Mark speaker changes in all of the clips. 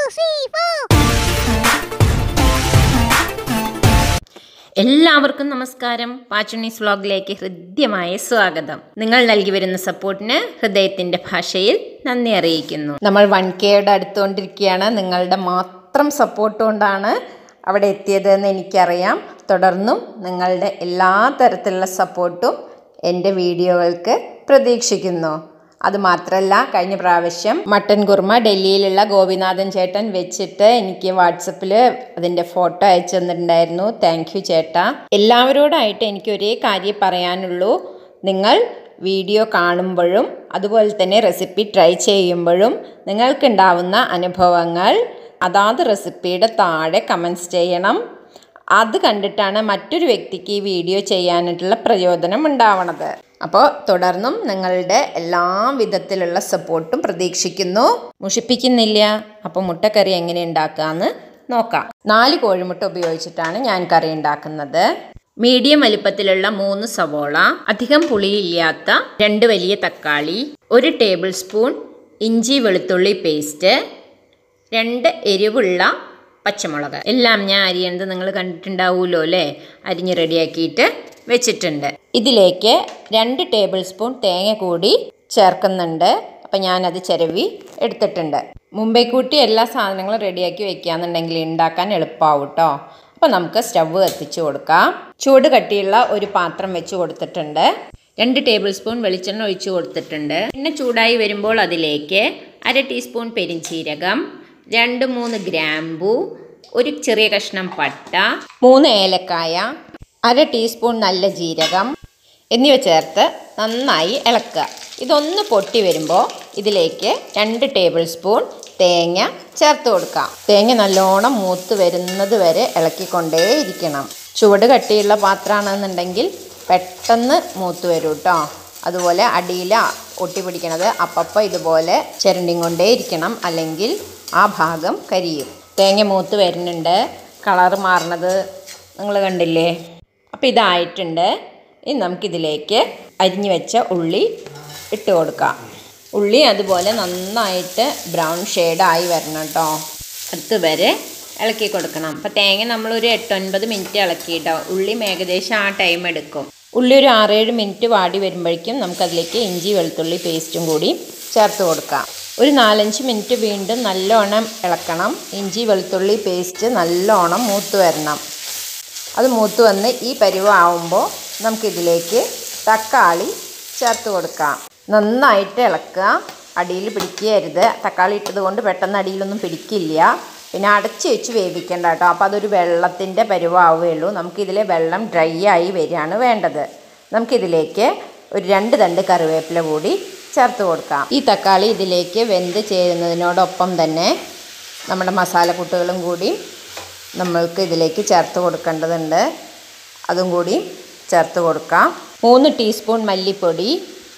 Speaker 1: three, four.
Speaker 2: എല്ലാവർക്കും നമസ്കാരം പാച്ചുണീസ് വ്ളോഗിലേക്ക് ഹൃദ്യമായ സ്വാഗതം നിങ്ങൾ നൽകി വരുന്ന സപ്പോർട്ടിന് ഹൃദയത്തിന്റെ ഭാഷയിൽ നന്ദി അറിയിക്കുന്നു നമ്മൾ വൺ കെയുടെ അടുത്തുകൊണ്ടിരിക്കുകയാണ് നിങ്ങളുടെ മാത്രം സപ്പോർട്ട് കൊണ്ടാണ് അവിടെ എത്തിയതെന്ന് എനിക്കറിയാം തുടർന്നും നിങ്ങളുടെ എല്ലാ തരത്തിലുള്ള സപ്പോർട്ടും എൻ്റെ വീഡിയോകൾക്ക് പ്രതീക്ഷിക്കുന്നു അതുമാത്രമല്ല കഴിഞ്ഞ പ്രാവശ്യം മട്ടൻ കുർമ ഡൽഹിയിലുള്ള ഗോപിനാഥൻ ചേട്ടൻ വെച്ചിട്ട് എനിക്ക് വാട്സപ്പിൽ അതിൻ്റെ ഫോട്ടോ അയച്ചു തന്നിട്ടുണ്ടായിരുന്നു താങ്ക് യു ചേട്ടാ എല്ലാവരോടായിട്ട് എനിക്ക് ഒരേ കാര്യം പറയാനുള്ളൂ നിങ്ങൾ വീഡിയോ കാണുമ്പോഴും അതുപോലെ തന്നെ റെസിപ്പി ട്രൈ ചെയ്യുമ്പോഴും നിങ്ങൾക്കുണ്ടാവുന്ന അനുഭവങ്ങൾ അതാത് റെസിപ്പിയുടെ താഴെ കമൻറ്റ്സ് ചെയ്യണം അത് കണ്ടിട്ടാണ് മറ്റൊരു വ്യക്തിക്ക് ഈ വീഡിയോ ചെയ്യാനായിട്ടുള്ള പ്രചോദനം ഉണ്ടാവണത് അപ്പോൾ തുടർന്നും നിങ്ങളുടെ എല്ലാ വിധത്തിലുള്ള സപ്പോർട്ടും പ്രതീക്ഷിക്കുന്നു മുഷിപ്പിക്കുന്നില്ല അപ്പോൾ മുട്ടക്കറി എങ്ങനെ ഉണ്ടാക്കാമെന്ന് നോക്കാം നാല് കോഴിമുട്ട ഉപയോഗിച്ചിട്ടാണ് ഞാൻ കറി ഉണ്ടാക്കുന്നത് മീഡിയം വലിപ്പത്തിലുള്ള മൂന്ന് സവോള അധികം പുളിയില്ലാത്ത രണ്ട് വലിയ തക്കാളി ഒരു ടേബിൾ സ്പൂൺ ഇഞ്ചി വെളുത്തുള്ളി പേസ്റ്റ് രണ്ട് എരിവുള്ള പച്ചമുളക് എല്ലാം ഞാൻ അരിയണത് നിങ്ങൾ കണ്ടിട്ടുണ്ടാവുമല്ലോ അല്ലേ അരിഞ്ഞ് റെഡിയാക്കിയിട്ട് വെച്ചിട്ടുണ്ട് ഇതിലേക്ക് രണ്ട് ടേബിൾ സ്പൂൺ തേങ്ങ കൂടി ചേർക്കുന്നുണ്ട് അപ്പം ഞാനത് ചിരവി എടുത്തിട്ടുണ്ട് മുമ്പേ കൂട്ടി എല്ലാ സാധനങ്ങളും റെഡിയാക്കി വെക്കുകയെന്നുണ്ടെങ്കിൽ ഉണ്ടാക്കാൻ എളുപ്പമാവും കേട്ടോ അപ്പോൾ നമുക്ക് സ്റ്റവ് കത്തിച്ച് കൊടുക്കാം ചൂട് കട്ടിയുള്ള ഒരു പാത്രം വെച്ച് കൊടുത്തിട്ടുണ്ട് രണ്ട് ടേബിൾ സ്പൂൺ വെളിച്ചെണ്ണ ഒഴിച്ച് കൊടുത്തിട്ടുണ്ട് എണ്ണ ചൂടായി വരുമ്പോൾ അതിലേക്ക് അര ടീസ്പൂൺ പെരിഞ്ചീരകം രണ്ട് മൂന്ന് ഗ്രാമ്പു ഒരു ചെറിയ കഷ്ണം പട്ട മൂന്ന് ഏലക്കായ അര ടീസ്പൂൺ നല്ല ജീരകം എന്നിവ ചേർത്ത് നന്നായി ഇളക്കുക ഇതൊന്ന് പൊട്ടി വരുമ്പോൾ ഇതിലേക്ക് രണ്ട് ടേബിൾ സ്പൂൺ തേങ്ങ ചേർത്ത് കൊടുക്കാം തേങ്ങ നല്ലോണം മൂത്ത് വരുന്നത് വരെ ഇളക്കിക്കൊണ്ടേയിരിക്കണം ചുവട് കട്ടിയുള്ള പാത്രമാണെന്നുണ്ടെങ്കിൽ പെട്ടെന്ന് മൂത്ത് വരും കേട്ടോ അതുപോലെ അടിയിൽ ഒട്ടി പിടിക്കണത് അപ്പപ്പം ഇതുപോലെ ചിരണ്ടിയും കൊണ്ടേ ഇരിക്കണം അല്ലെങ്കിൽ ആ ഭാഗം കരിയും തേങ്ങ മൂത്ത് വരുന്നുണ്ട് കളറ് മാറണത് നിങ്ങൾ കണ്ടില്ലേ അപ്പോൾ ഇതായിട്ടുണ്ട് ഇനി നമുക്കിതിലേക്ക് അരിഞ്ഞു വെച്ച ഉള്ളി ഇട്ട് കൊടുക്കാം ഉള്ളി അതുപോലെ നന്നായിട്ട് ബ്രൗൺ ഷെയ്ഡായി വരണം കേട്ടോ അതുവരെ ഇളക്കി കൊടുക്കണം അപ്പോൾ തേങ്ങ നമ്മളൊരു എട്ടൊൻപത് മിനിറ്റ് ഇളക്കിയിട്ടോ ഉള്ളി ഏകദേശം ആ ടൈം എടുക്കും ഉള്ളി ഒരു ആറേഴ് മിനിറ്റ് വാടി വരുമ്പോഴേക്കും നമുക്കതിലേക്ക് ഇഞ്ചി വെളുത്തുള്ളി പേസ്റ്റും കൂടി ചേർത്ത് കൊടുക്കാം ഒരു നാലഞ്ച് മിനിറ്റ് വീണ്ടും നല്ലോണം ഇളക്കണം ഇഞ്ചി വെളുത്തുള്ളി പേസ്റ്റ് നല്ലോണം മൂത്ത് വരണം അത് മൂത്ത് വന്ന് ഈ പരുവാകുമ്പോൾ നമുക്കിതിലേക്ക് തക്കാളി ചേർത്ത് കൊടുക്കാം നന്നായിട്ട് ഇളക്കുക അടിയിൽ പിടിക്കരുത് തക്കാളി ഇട്ടത് കൊണ്ട് പെട്ടെന്ന് അടിയിലൊന്നും പിടിക്കില്ല പിന്നെ അടച്ച് വെച്ച് വേവിക്കേണ്ട കേട്ടോ അപ്പോൾ അതൊരു വെള്ളത്തിൻ്റെ പരുവാവുകയുള്ളൂ നമുക്കിതിലെ വെള്ളം ഡ്രൈ ആയി വരികയാണ് വേണ്ടത് നമുക്കിതിലേക്ക് ഒരു രണ്ട് തണ്ട് കറിവേപ്പില കൂടി ചേർത്ത് കൊടുക്കാം ഈ തക്കാളി ഇതിലേക്ക് വെന്ത് ചേരുന്നതിനോടൊപ്പം തന്നെ നമ്മുടെ മസാലക്കൂട്ടുകളും കൂടി നമ്മൾക്ക് ഇതിലേക്ക് ചേർത്ത് കൊടുക്കേണ്ടതുണ്ട് അതും കൂടി ചേർത്ത് കൊടുക്കാം മൂന്ന് ടീസ്പൂൺ മല്ലിപ്പൊടി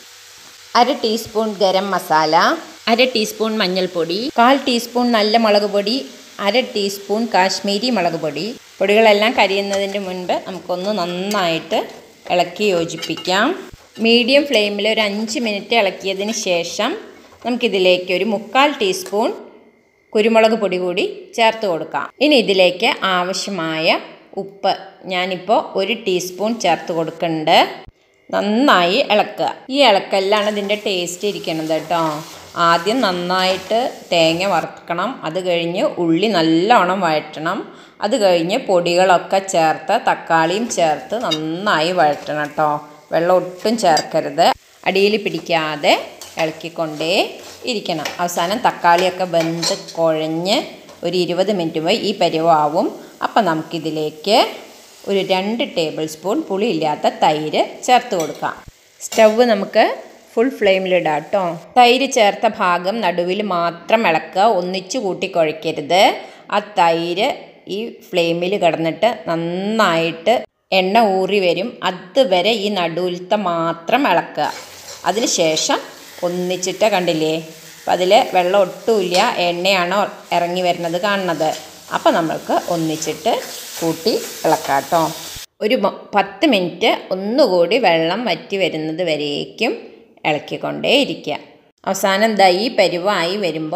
Speaker 2: അര ടീസ്പൂൺ ഗരം മസാല അര ടീസ്പൂൺ മഞ്ഞൾപ്പൊടി കാൽ ടീസ്പൂൺ നല്ല മുളക് പൊടി അര ടീസ്പൂൺ കാശ്മീരി മുളക് പൊടി പൊടികളെല്ലാം കരിയുന്നതിന് മുൻപ് നമുക്കൊന്ന് നന്നായിട്ട് ഇളക്കി യോജിപ്പിക്കാം മീഡിയം ഫ്ലെയിമിൽ ഒരു അഞ്ച് മിനിറ്റ് ഇളക്കിയതിന് ശേഷം നമുക്കിതിലേക്ക് ഒരു മുക്കാൽ ടീസ്പൂൺ കുരുമുളക് പൊടി കൂടി ചേർത്ത് കൊടുക്കാം ഇനി ഇതിലേക്ക് ആവശ്യമായ ഉപ്പ് ഞാനിപ്പോൾ ഒരു ടീസ്പൂൺ ചേർത്ത് കൊടുക്കുന്നുണ്ട് നന്നായി ഇളക്കുക ഈ ഇളക്കല്ലാണ് ഇതിൻ്റെ ടേസ്റ്റ് ഇരിക്കണത് കേട്ടോ ആദ്യം നന്നായിട്ട് തേങ്ങ വറുക്കണം അത് കഴിഞ്ഞ് ഉള്ളി നല്ലോണം വഴറ്റണം അത് കഴിഞ്ഞ് പൊടികളൊക്കെ ചേർത്ത് തക്കാളിയും ചേർത്ത് നന്നായി വഴറ്റണം കേട്ടോ വെള്ളം ഒട്ടും ചേർക്കരുത് അടിയിൽ പിടിക്കാതെ ഇളക്കിക്കൊണ്ടേ ഇരിക്കണം അവസാനം തക്കാളിയൊക്കെ വെന്ത് കുഴഞ്ഞ് ഒരു ഇരുപത് മിനിറ്റ് പോയി ഈ പരിവാവും അപ്പം നമുക്കിതിലേക്ക് ഒരു രണ്ട് ടേബിൾ സ്പൂൺ പുളിയില്ലാത്ത തൈര് ചേർത്ത് കൊടുക്കാം സ്റ്റവ് നമുക്ക് ഫുൾ ഫ്ലെയിമിലിടാം കേട്ടോ തൈര് ചേർത്ത ഭാഗം നടുവിൽ മാത്രം ഇളക്കുക ഒന്നിച്ചു കൂട്ടി കുഴയ്ക്കരുത് ആ തൈര് ഈ ഫ്ലെയിമിൽ കിടന്നിട്ട് നന്നായിട്ട് എണ്ണ ഊറി വരും അതുവരെ ഈ നടുവിലത്തെ മാത്രം ഇളക്കുക അതിന് ശേഷം ഒന്നിച്ചിട്ട് കണ്ടില്ലേ അപ്പം അതിൽ വെള്ളം ഒട്ടുമില്ല എണ്ണയാണ് ഇറങ്ങി വരുന്നത് കാണുന്നത് അപ്പോൾ നമ്മൾക്ക് ഒന്നിച്ചിട്ട് കൂട്ടി ഇളക്കാം കേട്ടോ ഒരു മ- പത്ത് മിനിറ്റ് ഒന്നുകൂടി വെള്ളം വറ്റി വരുന്നത് വരേക്കും ഇളക്കിക്കൊണ്ടേ ഇരിക്കുക അവസാനം ദാ ഈ പരുവായി വരുമ്പോൾ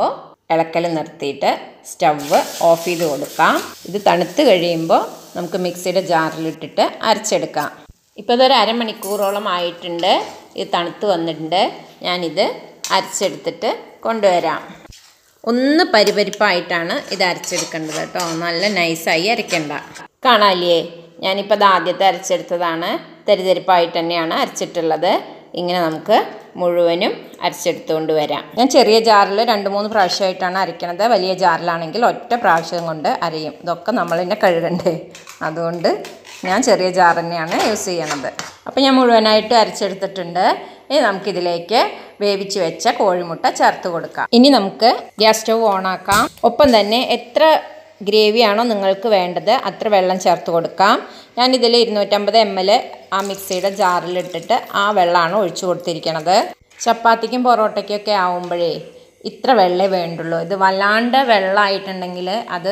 Speaker 2: ഇളക്കൽ നിർത്തിയിട്ട് സ്റ്റവ് ഓഫ് ചെയ്ത് കൊടുക്കാം ഇത് തണുത്ത് കഴിയുമ്പോൾ നമുക്ക് മിക്സിയുടെ ജാറിലിട്ടിട്ട് അരച്ചെടുക്കാം ഇപ്പോൾ ഇതൊരു അരമണിക്കൂറോളം ആയിട്ടുണ്ട് ഇത് തണുത്ത് വന്നിട്ടുണ്ട് ഞാനിത് അരച്ചെടുത്തിട്ട് കൊണ്ടുവരാം ഒന്ന് പരിപരിപ്പായിട്ടാണ് ഇത് അരച്ചെടുക്കേണ്ടത് കേട്ടോ നല്ല നൈസായി അരയ്ക്കണ്ട കാണാല്ലേ ഞാനിപ്പോൾ ഇത് ആദ്യത്തെ അരച്ചെടുത്തതാണ് തരിതരിപ്പായിട്ട് തന്നെയാണ് അരച്ചിട്ടുള്ളത് ഇങ്ങനെ നമുക്ക് മുഴുവനും അരച്ചെടുത്തുകൊണ്ട് വരാം ഞാൻ ചെറിയ ജാറിൽ രണ്ട് മൂന്ന് പ്രാവശ്യമായിട്ടാണ് അരയ്ക്കണത് വലിയ ജാറിലാണെങ്കിൽ ഒറ്റ പ്രാവശ്യം കൊണ്ട് അരയും ഇതൊക്കെ നമ്മൾ തന്നെ കഴുകണ്ടേ അതുകൊണ്ട് ഞാൻ ചെറിയ ജാർ തന്നെയാണ് യൂസ് ചെയ്യണത് അപ്പോൾ ഞാൻ മുഴുവനായിട്ട് അരച്ചെടുത്തിട്ടുണ്ട് ഇനി നമുക്കിതിലേക്ക് വേവിച്ച് വെച്ച കോഴിമുട്ട ചേർത്ത് കൊടുക്കാം ഇനി നമുക്ക് ഗ്യാസ് സ്റ്റവ് ഓണാക്കാം ഒപ്പം തന്നെ എത്ര ഗ്രേവിയാണോ നിങ്ങൾക്ക് വേണ്ടത് അത്ര വെള്ളം ചേർത്ത് കൊടുക്കാം ഞാനിതിൽ ഇരുന്നൂറ്റമ്പത് എം എൽ ആ മിക്സിയുടെ ജാറിലിട്ടിട്ട് ആ വെള്ളമാണ് ഒഴിച്ചു കൊടുത്തിരിക്കണത് ചപ്പാത്തിക്കും പൊറോട്ടയ്ക്കൊക്കെ ആവുമ്പോഴേ ഇത്ര വെള്ളമേ വേണ്ടുള്ളൂ ഇത് വല്ലാണ്ട് വെള്ളമായിട്ടുണ്ടെങ്കിൽ അത്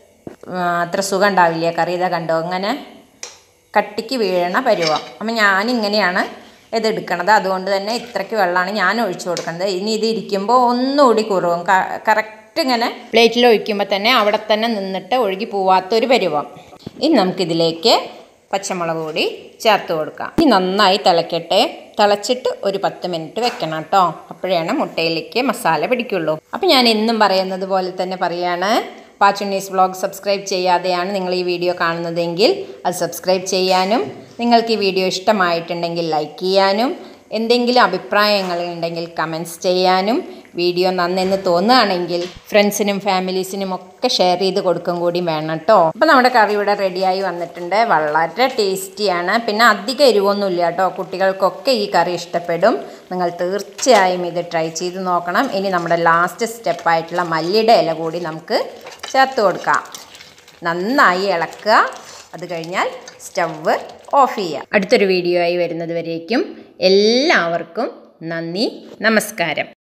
Speaker 2: അത്ര സുഖം ഉണ്ടാവില്ല കറി ഇതാ കണ്ടോ അങ്ങനെ കട്ടിക്ക് വീഴണ പരുവം അപ്പം ഞാനിങ്ങനെയാണ് ഇത് എടുക്കണത് അതുകൊണ്ട് തന്നെ ഇത്രയ്ക്ക് വെള്ളമാണ് ഞാൻ ഒഴിച്ചു കൊടുക്കുന്നത് ഇനി ഇത് ഇരിക്കുമ്പോൾ ഒന്നുകൂടി കുറവും കറക്റ്റ് ഇങ്ങനെ പ്ലേറ്റിൽ ഒഴിക്കുമ്പോൾ തന്നെ അവിടെ തന്നെ നിന്നിട്ട് ഒഴുകി പോവാത്തൊരു പരുവം ഇനി നമുക്കിതിലേക്ക് പച്ചമുളക് കൂടി ചേർത്ത് കൊടുക്കാം ഇനി നന്നായി തിളക്കട്ടെ തിളച്ചിട്ട് ഒരു പത്ത് മിനിറ്റ് വെക്കണം കേട്ടോ അപ്പോഴാണ് മുട്ടയിലേക്ക് മസാല പിടിക്കുള്ളൂ അപ്പം ഞാൻ എന്നും പറയുന്നത് പോലെ തന്നെ പറയാണ് പാച്ചുണ്ണീസ് വ്ളോഗ് സബ്സ്ക്രൈബ് ചെയ്യാതെയാണ് നിങ്ങൾ ഈ വീഡിയോ കാണുന്നതെങ്കിൽ അത് സബ്സ്ക്രൈബ് ചെയ്യാനും നിങ്ങൾക്ക് ഈ വീഡിയോ ഇഷ്ടമായിട്ടുണ്ടെങ്കിൽ ലൈക്ക് ചെയ്യാനും എന്തെങ്കിലും അഭിപ്രായങ്ങൾ ഉണ്ടെങ്കിൽ കമൻറ്റ്സ് ചെയ്യാനും വീഡിയോ നന്നെന്ന് തോന്നുകയാണെങ്കിൽ ഫ്രണ്ട്സിനും ഫാമിലീസിനും ഒക്കെ ഷെയർ ചെയ്ത് കൊടുക്കും കൂടി വേണം കേട്ടോ അപ്പോൾ നമ്മുടെ കറി ഇവിടെ റെഡിയായി വന്നിട്ടുണ്ട് വളരെ ടേസ്റ്റിയാണ് പിന്നെ അധികം എരിവൊന്നുമില്ല കേട്ടോ കുട്ടികൾക്കൊക്കെ ഈ കറി ഇഷ്ടപ്പെടും നിങ്ങൾ തീർച്ചയായും ഇത് ട്രൈ ചെയ്ത് നോക്കണം ഇനി നമ്മുടെ ലാസ്റ്റ് സ്റ്റെപ്പായിട്ടുള്ള മല്ലിയുടെ ഇല കൂടി നമുക്ക് ചേർത്ത് കൊടുക്കാം നന്നായി ഇളക്കുക അത് കഴിഞ്ഞാൽ സ്റ്റവ് ഓഫ് ചെയ്യുക അടുത്തൊരു വീഡിയോ ആയി വരുന്നത് വരേക്കും എല്ലാവർക്കും നന്ദി നമസ്കാരം